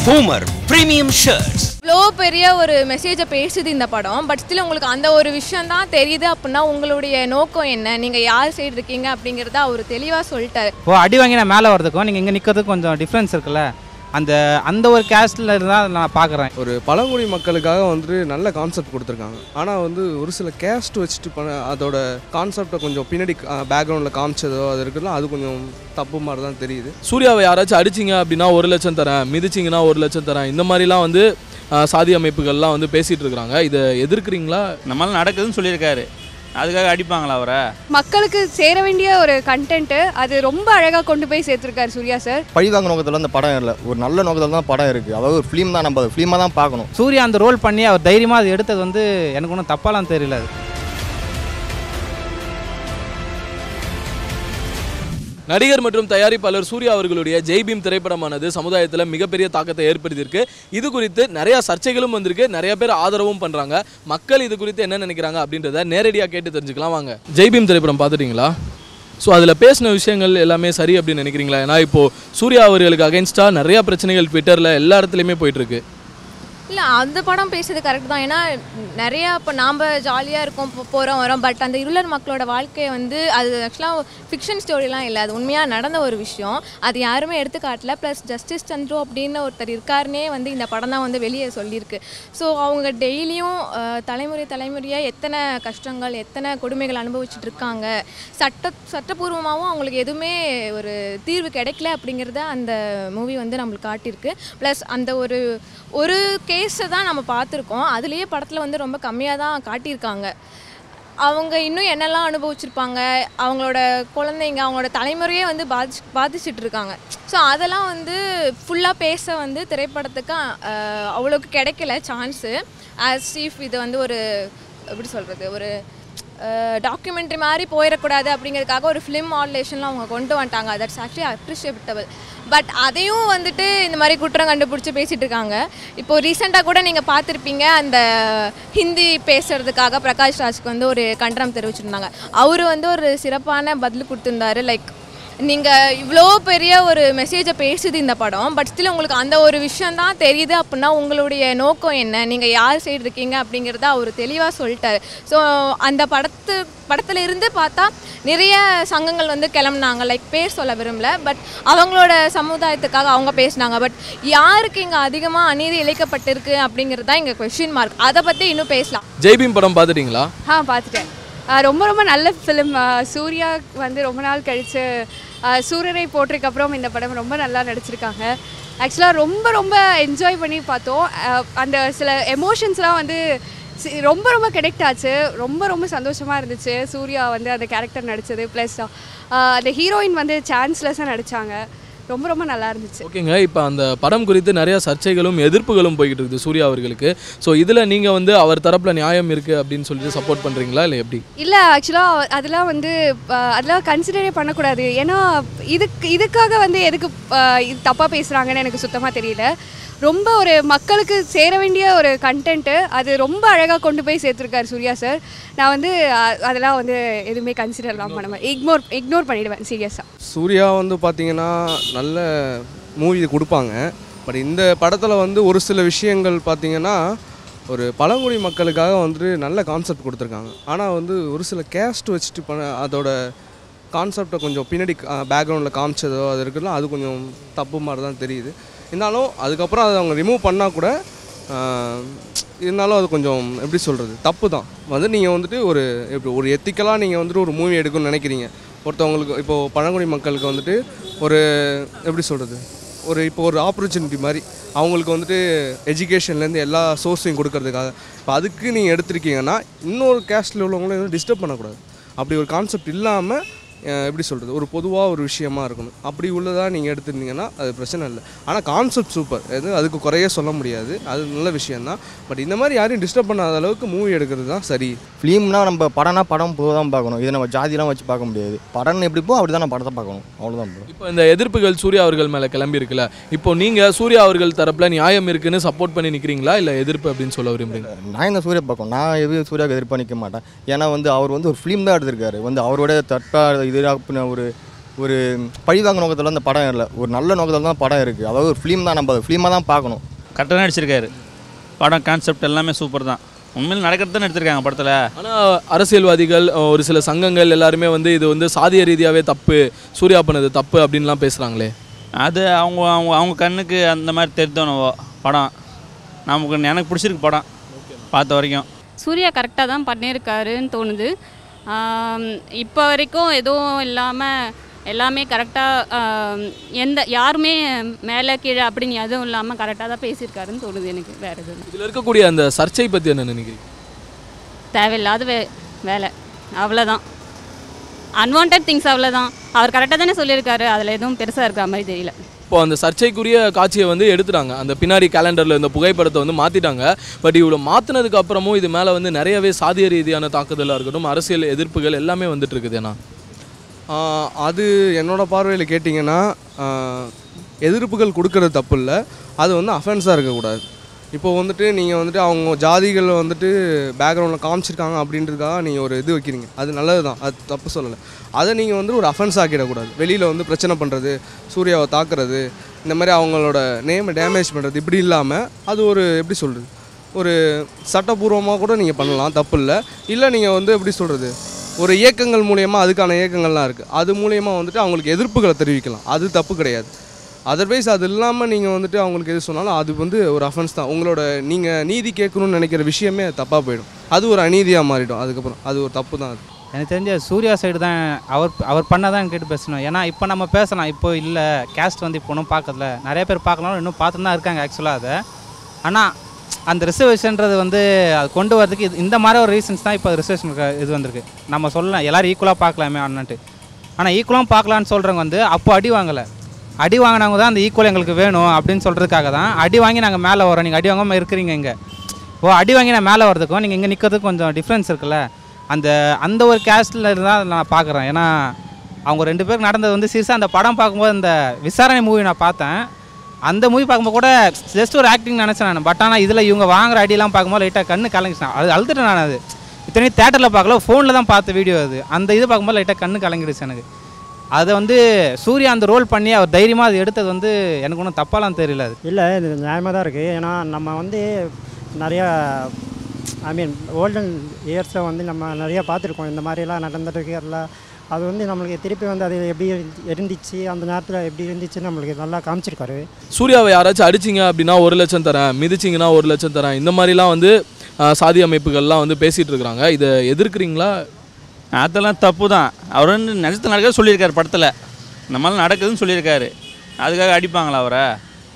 Humour premium shirts இவ்வளோ பெரிய ஒரு மெசேஜை பேசுது இந்த படம் பட் ஸ்டில் உங்களுக்கு அந்த ஒரு விஷயம் தான் தெரியுது அப்படின்னா உங்களுடைய நோக்கம் என்ன நீங்கள் யார் சைடு இருக்கீங்க அப்படிங்கிறத அவர் தெளிவாக சொல்லிட்டாரு இப்போ அடி வாங்கி நான் மேலே வரதுக்கும் நீங்கள் இங்கே நிற்கிறதுக்கும் கொஞ்சம் டிஃப்ரென்ஸ் இருக்குல்ல அந்த அந்த ஒரு கேஸ்டில் தான் நான் பார்க்குறேன் ஒரு பழங்குடி மக்களுக்காக வந்துட்டு நல்ல கான்செப்ட் கொடுத்துருக்காங்க ஆனால் வந்து ஒரு சில கேஸ்ட் வச்சுட்டு பண்ண அதோட கான்செப்டை கொஞ்சம் பின்னாடி பேக்ரவுண்டில் காமிச்சதோ அது இருக்குல்ல அது கொஞ்சம் தப்பு மாதிரி தான் தெரியுது சூர்யாவை யாராச்சும் அடிச்சிங்க அப்படின்னா ஒரு லட்சம் தரேன் மிதிச்சிங்கன்னா ஒரு லட்சம் தரேன் இந்த மாதிரிலாம் வந்து ஆஹ், சாதி அமைப்புகள்லாம் வந்து பேசிகிட்டு இருக்கிறாங்க இதை எதிர்க்கிறீங்களா நம்மளால நடக்குதுன்னு சொல்லியிருக்காரு அதுக்காக அடிப்பாங்களா அவரை மக்களுக்கு சேர வேண்டிய ஒரு கண்டென்ட்டு அது ரொம்ப அழகாக கொண்டு போய் சேர்த்துருக்காரு சூர்யா சார் பழிவாங்க நோக்கத்தில் அந்த படம் இல்லை ஒரு நல்ல நோக்கத்தில் தான் படம் இருக்குது அதாவது ஒரு ஃபிலிம் தான் நம்ம ஃபிலிமாக தான் பார்க்கணும் சூர்யா அந்த ரோல் பண்ணி அவர் தைரியமாக அது எடுத்தது வந்து எனக்கு ஒன்றும் தப்பாலாம் தெரியல அது நடிகர் மற்றும் தயாரிப்பாளர் சூர்யா அவர்களுடைய ஜெய்பீம் திரைப்படமானது சமுதாயத்தில் மிகப்பெரிய தாக்கத்தை ஏற்படுத்தியிருக்கு இது குறித்து நிறைய சர்ச்சைகளும் வந்திருக்கு நிறைய பேர் ஆதரவும் பண்ணுறாங்க மக்கள் இது குறித்து என்ன நினைக்கிறாங்க அப்படின்றத நேரடியாக கேட்டு தெரிஞ்சுக்கலாம் வாங்க ஜெய்பீம் திரைப்படம் பார்த்துட்டீங்களா ஸோ அதில் பேசின விஷயங்கள் எல்லாமே சரி அப்படின்னு நினைக்கிறீங்களா ஏன்னா இப்போது சூர்யா அவர்களுக்கு அகைன்ஸ்டாக நிறைய பிரச்சனைகள் ட்விட்டரில் எல்லா இடத்துலையுமே போயிட்டுருக்கு இல்லை அந்த படம் பேசுறது கரெக்ட் தான் ஏன்னா நிறையா இப்போ நாம் ஜாலியாக இருக்கோம் இப்போ போகிறோம் வரோம் பட் அந்த இருளர் மக்களோட வாழ்க்கையை வந்து அது ஆக்சுவலாக ஃபிக்ஷன் ஸ்டோரிலாம் இல்லை அது உண்மையாக நடந்த ஒரு விஷயம் அது யாருமே எடுத்து காட்டல ப்ளஸ் ஜஸ்டிஸ் சந்துரு அப்படின்னு ஒருத்தர் இருக்காருனே வந்து இந்த படம் தான் வந்து வெளியே சொல்லியிருக்கு ஸோ அவங்க டெய்லியும் தலைமுறை தலைமுறையாக எத்தனை கஷ்டங்கள் எத்தனை கொடுமைகள் அனுபவிச்சுட்டு இருக்காங்க சட்ட சட்டப்பூர்வமாகவும் அவங்களுக்கு எதுவுமே ஒரு தீர்வு கிடைக்கல அப்படிங்கிறத அந்த மூவி வந்து நம்மளுக்கு காட்டியிருக்கு ப்ளஸ் அந்த ஒரு ஒரு கேஸை தான் நம்ம பார்த்துருக்கோம் அதுலேயே படத்தில் வந்து ரொம்ப கம்மியாக தான் காட்டியிருக்காங்க அவங்க இன்னும் என்னெல்லாம் அனுபவிச்சிருப்பாங்க அவங்களோட குழந்தைங்க அவங்களோட தலைமுறையே வந்து பாதிச்சு பாதிச்சுட்டு இருக்காங்க ஸோ அதெல்லாம் வந்து ஃபுல்லாக பேச வந்து திரைப்படத்துக்கு அஹ், அவ்வளோக்கு கிடைக்கல சான்ஸு ஆஸ் இஃப் இது வந்து ஒரு எப்படி சொல்கிறது ஒரு டாக்குமெண்ட்ரி மாதிரி போயிடக்கூடாது அப்படிங்கிறதுக்காக ஒரு ஃபிலிம் மாடுலேஷன்லாம் அவங்க கொண்டு வந்துட்டாங்க தட்ஸ் ஆக்சுவலி அப்ரிஷியபிட்டபிள் பட் அதையும் வந்துட்டு இந்த மாதிரி குற்றம் கண்டுபிடிச்சி பேசிகிட்டு இருக்காங்க இப்போ ரீசெண்டாக கூட நீங்கள் பார்த்துருப்பீங்க அந்த ஹிந்தி பேசுகிறதுக்காக பிரகாஷ் ராஜ்க்கு வந்து ஒரு கண்டனம் தெரிவிச்சிருந்தாங்க அவர் வந்து ஒரு சிறப்பான பதில் கொடுத்துருந்தாரு லைக் நீங்கள் இவ்வளோ பெரிய ஒரு மெசேஜை பேசுது இந்த படம் பட் ஸ்டில் உங்களுக்கு அந்த ஒரு விஷயம் தான் தெரியுது அப்படின்னா உங்களுடைய நோக்கம் என்ன நீங்கள் யார் சைடு இருக்கீங்க அப்படிங்கிறத அவர் தெளிவாக சொல்லிட்டாரு ஸோ அந்த படத்து படத்துல இருந்து பார்த்தா நிறைய சங்கங்கள் வந்து கிளம்புனாங்க லைக் பேர் சொல்ல விரும்பல பட் அவங்களோட சமுதாயத்துக்காக அவங்க பேசினாங்க பட் யாருக்கு இங்கே அதிகமாக அநீதி இழைக்கப்பட்டிருக்கு அப்படிங்கிறது தான் இங்கே கொஷின் மார்க் அதை பற்றி இன்னும் பேசலாம் ஜெய்பீம் படம் பார்த்துட்டீங்களா ஆ பார்த்துட்டேன் ஆ, ரொம்ப ரொம்ப நல்ல ஃபிலிம் சூர்யா வந்து ரொம்ப நாள் கழித்து சூரியனை போட்டிருக்கு அப்புறம் இந்த படம் ரொம்ப நல்லா நடிச்சிருக்காங்க ஆக்சுவலாக ரொம்ப ரொம்ப என்ஜாய் பண்ணி பார்த்தோம் ஆ, அந்த சில எமோஷன்ஸ்லாம் வந்து சி- ரொம்ப ரொம்ப கனெக்ட் ஆச்சு ரொம்ப ரொம்ப சந்தோஷமாக இருந்துச்சு சூர்யா வந்து அந்த கேரக்டர் நடித்தது ப்ளஸ் அந்த ஹீரோயின் வந்து சான்ஸ்லெஸ்ஸாக நடித்தாங்க ரொம்ப ரொம்ப நல்லா இருந்துச்சு ஓகேங்க இப்போ அந்த படம் குறித்து நிறைய சர்ச்சைகளும் எதிர்ப்புகளும் போய்கிட்டு இருக்குது சூர்யா அவர்களுக்கு ஸோ இதில் நீங்கள் வந்து அவர் தரப்பில் நியாயம் இருக்குது அப்படின்னு சொல்லிட்டு சப்போர்ட் பண்ணுறீங்களா இல்லை எப்படி இல்லை ஆக்சுவலாக அதெல்லாம் வந்து அஹ், அதெல்லாம் கன்சிடரே பண்ணக்கூடாது ஏன்னா இதுக்கு இதுக்காக வந்து எதுக்கு அஹ், இது தப்பாக பேசுகிறாங்கன்னு எனக்கு சுத்தமாக தெரியல ரொம்ப ஒரு மக்களுக்கு சேர வேண்டிய ஒரு கண்டென்ட்டு அது ரொம்ப அழகாக கொண்டு போய் சேர்த்துருக்காரு சூர்யா சார் நான் வந்து அஹ், அதெல்லாம் வந்து எதுவுமே கன்சிடர்லாம் பண்ண மாட்டேன் இக்னோர் இக்னோர் பண்ணிடுவேன் சீரியஸாக சூர்யா வந்து பார்த்தீங்கன்னா நல்ல மூவி கொடுப்பாங்க பட் இந்த படத்தில் வந்து ஒரு சில விஷயங்கள் பார்த்தீங்கன்னா ஒரு பழங்குடி மக்களுக்காக வந்துட்டு நல்ல கான்செப்ட் கொடுத்துருக்காங்க ஆனால் வந்து ஒரு சில கேஸ்ட் வச்சுட்டு பண்ண அதோட கான்செப்டை கொஞ்சம் பின்னாடி பேக்ரவுண்டில் காமிச்சதோ அது இருக்குல்ல அது கொஞ்சம் தப்பு மாதிரி தான் தெரியுது இருந்தாலும் அதுக்கப்புறம் அதை அவங்க ரிமூவ் பண்ணால் கூட ஆஹ், இருந்தாலும் அது கொஞ்சம் எப்படி சொல்கிறது தப்பு தான் வந்து நீங்கள் வந்துட்டு ஒரு எப்படி ஒரு எத்திக்கலாக நீங்கள் வந்துட்டு ஒரு மூவி எடுக்கணும்னு நினைக்கிறீங்க ஒருத்தவங்களுக்கு இப்போது பழங்குடி மக்களுக்கு வந்துட்டு ஒரு எப்படி சொல்கிறது ஒரு இப்போ ஒரு ஆப்பர்ச்சுனிட்டி மாதிரி அவங்களுக்கு வந்துட்டு எஜுகேஷன்லேருந்து எல்லா சோர்ஸையும் கொடுக்கறதுக்காக இப்போ அதுக்கு நீங்கள் எடுத்திருக்கீங்கன்னா இன்னொரு கேஸ்டில் உள்ளவங்களும் எதுவும் டிஸ்டர்ப் பண்ணக்கூடாது அப்படி ஒரு கான்செப்ட் இல்லாமல் எப்படி சொல்கிறது ஒரு பொதுவாக ஒரு விஷயமா இருக்கணும் அப்படி உள்ளதாக நீங்கள் எடுத்திருந்தீங்கன்னா அது பிரச்சனை இல்லை ஆனால் கான்செப்ட் சூப்பர் எது அதுக்கு குறைய சொல்ல முடியாது அது நல்ல விஷயந்தான் பட் இந்த மாதிரி யாரையும் டிஸ்டர்ப் பண்ணாத அளவுக்கு மூவி எடுக்கிறது தான் சரி ஃபிலிம்னா நம்ம படம்னா படம் போக தான் பார்க்கணும் இதை நம்ம ஜாதிலாம் வச்சு பார்க்க முடியாது படம் எப்படி போ அப்படி தான் நான் படத்தை பார்க்கணும் அவ்வளோதான் bro. இப்போ இந்த எதிர்ப்புகள் சூர்யா அவர்கள் மேலே கிளம்பி இருக்குல்ல இப்போ நீங்கள் சூர்யா அவர்கள் தரப்பில் நியாயம் இருக்குன்னு சப்போர்ட் பண்ணி நிற்கிறீங்களா இல்லை எதிர்ப்பு அப்படின்னு சொல்ல விரும்புறீங்க நான் இந்த சூர்யா பார்க்கணும் நான் எதுவும் சூர்யாவுக்கு எதிர்ப்பு நிற்க மாட்டேன் ஏன்னா வந்து அவர் வந்து ஒரு ஃபிலிம் தான் எடுத்திருக்காரு வந்து அவரோட தற்பா இது அப்படின்ன ஒரு ஒரு பழிவாங்க நோக்கத்தில் அந்த படம் இல்லை ஒரு நல்ல நோக்கத்தில் தான் படம் இருக்குது அதாவது ஒரு ஃபிலிம் தான் நம்ம ஃபிலிமாக தான் பார்க்கணும் கரெக்டாக நடிச்சிருக்காரு படம் கான்செப்ட் எல்லாமே சூப்பர் தான் உண்மையில் நடக்கிறது தான் எடுத்திருக்காங்க படத்தில் ஆனால் அரசியல்வாதிகள் அஹ், ஒரு சில சங்கங்கள் எல்லாருமே வந்து இது வந்து சாதிய ரீதியாகவே தப்பு சூர்யா பண்ணது தப்பு அப்படின்லாம் பேசுகிறாங்களே அது அவங்க அவங்க அவங்க கண்ணுக்கு அந்த மாதிரி தெரிந்தோனவோ படம் நமக்கு எனக்கு பிடிச்சிருக்கு படம் பார்த்த வரைக்கும் சூர்யா கரெக்டாக தான் பண்ணியிருக்காருன்னு தோணுது இப்போ வரைக்கும் எதுவும் இல்லாமல் எல்லாமே கரெக்டாக எந்த யாருமே மேலே கீழே அப்படின்னு எதுவும் இல்லாமல் கரெக்டாக தான் பேசியிருக்காருன்னு தோணுது எனக்கு வேறு எதுவும் இல்லை. இதில் இருக்கக்கூடிய அந்த சர்ச்சை பற்றி என்ன நினைக்கிறீங்க தேவையில்லாத வே வேலை அவ்வளோதான் அன்வான்ட் திங்ஸ் அவ்வளோதான் அவர் கரெக்டாக தானே சொல்லியிருக்காரு அதில் எதுவும் பெருசாக இருக்கிற மாதிரி தெரியல இப்போ அந்த சர்ச்சைக்குரிய காட்சியை வந்து எடுத்துட்டாங்க அந்த பின்னாடி கேலண்டரில் இந்த புகைப்படத்தை வந்து மாற்றிட்டாங்க பட் இவ்வளோ மாற்றினதுக்கு அப்புறமும் இது மேலே வந்து நிறையவே சாதிய ரீதியான தாக்குதலாக இருக்கட்டும் அரசியல் எதிர்ப்புகள் எல்லாமே வந்துட்டு இருக்குது ஏன்னா ஆஹ் அது என்னோட பார்வையில் கேட்டிங்கன்னா ஆஹ் எதிர்ப்புகள் கொடுக்கறது தப்பு இல்லை அது வந்து அஃபென்ஸாக இருக்கக்கூடாது இப்போ வந்துட்டு நீங்கள் வந்துட்டு அவங்க ஜாதிகள் வந்துட்டு பேக்ரவுண்டில் காமிச்சிருக்காங்க அப்படின்றதுக்காக நீங்கள் ஒரு இது வைக்கிறீங்க அது நல்லது தான் அது தப்பு சொல்லலை அதை நீங்கள் வந்து ஒரு அஃபென்ஸ் ஆக்கிடக்கூடாது வெளியில் வந்து பிரச்சனை பண்ணுறது சூர்யாவை தாக்குறது இந்த மாதிரி அவங்களோட நேமை டேமேஜ் பண்ணுறது இப்படி இல்லாமல் அது ஒரு எப்படி சொல்கிறது ஒரு சட்டபூர்வமாக கூட நீங்கள் பண்ணலாம் தப்பு இல்லை இல்லை நீங்கள் வந்து எப்படி சொல்கிறது ஒரு இயக்கங்கள் மூலயமா அதுக்கான இயக்கங்கள்லாம் இருக்குது அது மூலயமா வந்துட்டு அவங்களுக்கு எதிர்ப்புகளை தெரிவிக்கலாம் அது தப்பு கிடையாது அதர்வைஸ் அது இல்லாமல் நீங்கள் வந்துட்டு அவங்களுக்கு எது சொன்னாலும் அது வந்து ஒரு அஃபென்ஸ் தான் உங்களோட நீங்கள் நீதி கேட்கணும்னு நினைக்கிற விஷயமே தப்பாக போயிடும் அது ஒரு அநீதியாக மாறிடும் அதுக்கப்புறம் அது ஒரு தப்பு தான் அது எனக்கு தெரிஞ்ச சூர்யா சைடு தான் அவர் அவர் பண்ணதான் கேட்டு பேசணும் ஏன்னா இப்போ நம்ம பேசலாம் இப்போ இல்லை கேஸ்ட் வந்து இப்போ ஒன்றும் பார்க்கல நிறைய பேர் பார்க்கலாம் இன்னும் பார்த்துட்டு தான் இருக்காங்க ஆக்சுவலாக அதை ஆனால் அந்த ரிசர்வேஷன்றது வந்து அது கொண்டு வரதுக்கு இது இந்த மாதிரி ஒரு ரீசன்ஸ் தான் இப்போ ரிசர்வேஷனுக்கு இது வந்திருக்கு நம்ம சொல்லலாம் எல்லோரும் ஈக்குவலாக பார்க்கலாமே அண்ணன்ட்டு ஆனால் ஈக்குவலாக பார்க்கலான்னு சொல்கிறவங்க வந்து அப்போ அடி வாங்கலை அடி வாங்கினவங்க தான் அந்த ஈக்குவல் எங்களுக்கு வேணும் அப்படின்னு சொல்கிறதுக்காக தான் அடி வாங்கி நாங்கள் மேலே வரோம் நீங்கள் அடி வாங்காமல் இருக்கிறீங்க இங்கே ஓ அடி வாங்கி நான் மேலே வரதுக்கும் நீங்கள் இங்கே நிற்கிறதுக்கும் கொஞ்சம் டிஃப்ரென்ஸ் இருக்குல்ல அந்த அந்த ஒரு கேஸ்டில் இருந்தால் நான் பார்க்குறேன் ஏன்னா அவங்க ரெண்டு பேருக்கு நடந்தது வந்து சீரியஸாக அந்த படம் பார்க்கும்போது அந்த விசாரணை மூவி நான் பார்த்தேன் அந்த மூவி பார்க்கும்போது கூட ஜஸ்ட் ஒரு ஆக்டிங் நினச்சேன் நான் பட் ஆனால் இதில் இவங்க வாங்குற அடியெல்லாம் பார்க்கும்போது லைட்டாக கண்ணு கலங்கிச்சேன் அது அழுதுட்டேன் நான் அது இத்தனையும் தேட்டரில் பார்க்கல ஃபோனில் தான் பார்த்த வீடியோ அது அந்த இது பார்க்கும்போது லைட்டாக கண்ணு கலங்கிடுச்சு எனக்கு அதை வந்து சூர்யா அந்த ரோல் பண்ணி அவர் தைரியமாக அது எடுத்தது வந்து எனக்கு ஒன்றும் தப்பாலாம் தெரியல அது இல்லை இது நியாயமாக தான் இருக்குது ஏன்னா நம்ம வந்து நிறையா ஐ மீன் ஓல்டன் இயர்ஸில் வந்து நம்ம நிறையா பார்த்துருக்கோம் இந்த மாதிரிலாம் நடந்துருக்கு எல்லாம் அது வந்து நம்மளுக்கு திருப்பி வந்து அது எப்படி இருந்து- இருந்துச்சு அந்த நேரத்தில் எப்படி இருந்துச்சுன்னு நம்மளுக்கு நல்லா காமிச்சிருக்காரு சூர்யாவை யாராச்சும் அடிச்சிங்க அப்படின்னா ஒரு லட்சம் தரேன் மிதிச்சிங்கன்னா ஒரு லட்சம் தரேன் இந்த மாதிரிலாம் வந்து அஹ், சாதி அமைப்புகள்லாம் வந்து பேசிகிட்டு இருக்கிறாங்க இதை எதிர்க்கிறீங்களா அதெல்லாம் தப்பு தான் அவர் வந்து நிஜத்தில் நடக்கிறது சொல்லியிருக்காரு படத்தில் இந்த மாதிரி நடக்குதுன்னு சொல்லியிருக்காரு அதுக்காக அடிப்பாங்களா அவரை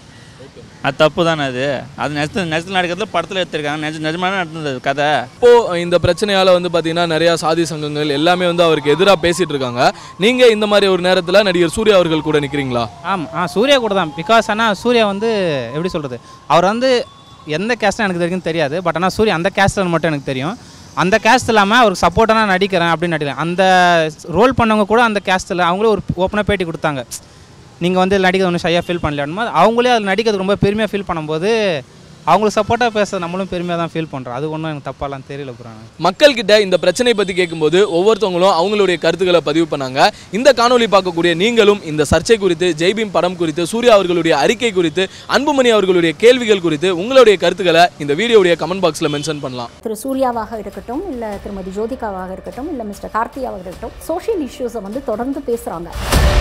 அது தப்பு தானே அது அது நிஜத்தில் நிஜத்தில் நடக்கிறதுல படத்தில் எடுத்திருக்காங்க நிஜ நிஜமான நடந்தது கதை இப்போ இந்த பிரச்சனையால வந்து பாத்தீங்கன்னா நிறைய சாதி சங்கங்கள் எல்லாமே வந்து அவருக்கு எதிராக பேசிட்டு இருக்காங்க நீங்க இந்த மாதிரி ஒரு நேரத்துல நடிகர் சூர்யா அவர்கள் கூட நிக்கிறீங்களா ஆமாம் ஆ சூர்யா கூட தான் பிகாஸ் ஆனால் சூர்யா வந்து எப்படி சொல்கிறது அவர் வந்து எந்த கேஸ்ட்டும் எனக்கு இது வரைக்கும் தெரியாது பட் ஆனால் சூர்யா அந்த கேஸ்ட்டில் மட்டும் எனக்கு தெரியும் அந்த கேஸ்ட் இல்லாமல் அவருக்கு சப்போர்ட்டாக நான் நடிக்கிறேன் அப்படின்னு நடிக்கிறேன் அந்த ரோல் பண்ணவங்க கூட அந்த கேஸ்ட்டில் அவங்களே ஒரு ஓப்பனாக பேட்டி கொடுத்தாங்க நீங்கள் வந்து நடிக்கிறது ஒன்றும் ஷையாக ஃபீல் பண்ணலையான்னு அவங்களே அதில் நடிக்கிறது ரொம்ப பெருமையாக ஃபீல் பண்ணும்போது அவங்களுக்கு சப்போர்ட்டாக பேச நம்மளும் பெருமையாக தான் ஃபீல் பண்ணுறோம் அது ஒன்றும் எனக்கு தப்பாலாம் தெரியல புறாங்க மக்கள்கிட்ட இந்த பிரச்சனை பத்தி கேட்கும்போது ஒவ்வொருத்தவங்களும் அவங்களுடைய கருத்துக்களை பதிவு பண்ணாங்க இந்த காணொளி பார்க்கக்கூடிய நீங்களும் இந்த சர்ச்சை குறித்து ஜெய்பீம் படம் குறித்து சூர்யா அவர்களுடைய அறிக்கை குறித்து அன்புமணி அவர்களுடைய கேள்விகள் குறித்து உங்களுடைய கருத்துக்களை இந்த வீடியோடைய கமெண்ட் பாக்ஸ்ல மென்ஷன் பண்ணலாம் திரு சூர்யாவாக இருக்கட்டும் இல்லை திருமதி ஜோதிகாவாக இருக்கட்டும் இல்லை மிஸ்டர் கார்த்தியாவாக இருக்கட்டும் சோஷியல் இஷ்யூஸை வந்து தொடர்ந்து பேசுகிறாங்க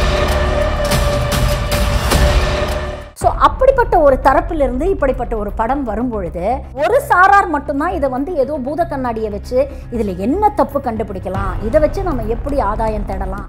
ஸோ அப்படிப்பட்ட ஒரு தரப்பிலிருந்து இப்படிப்பட்ட ஒரு படம் வரும்பொழுது ஒரு சாரார் மட்டும்தான் இதை வந்து ஏதோ பூத கண்ணாடியை வச்சு இதில் என்ன தப்பு கண்டுபிடிக்கலாம் இதை வச்சு நம்ம எப்படி ஆதாயம் தேடலாம்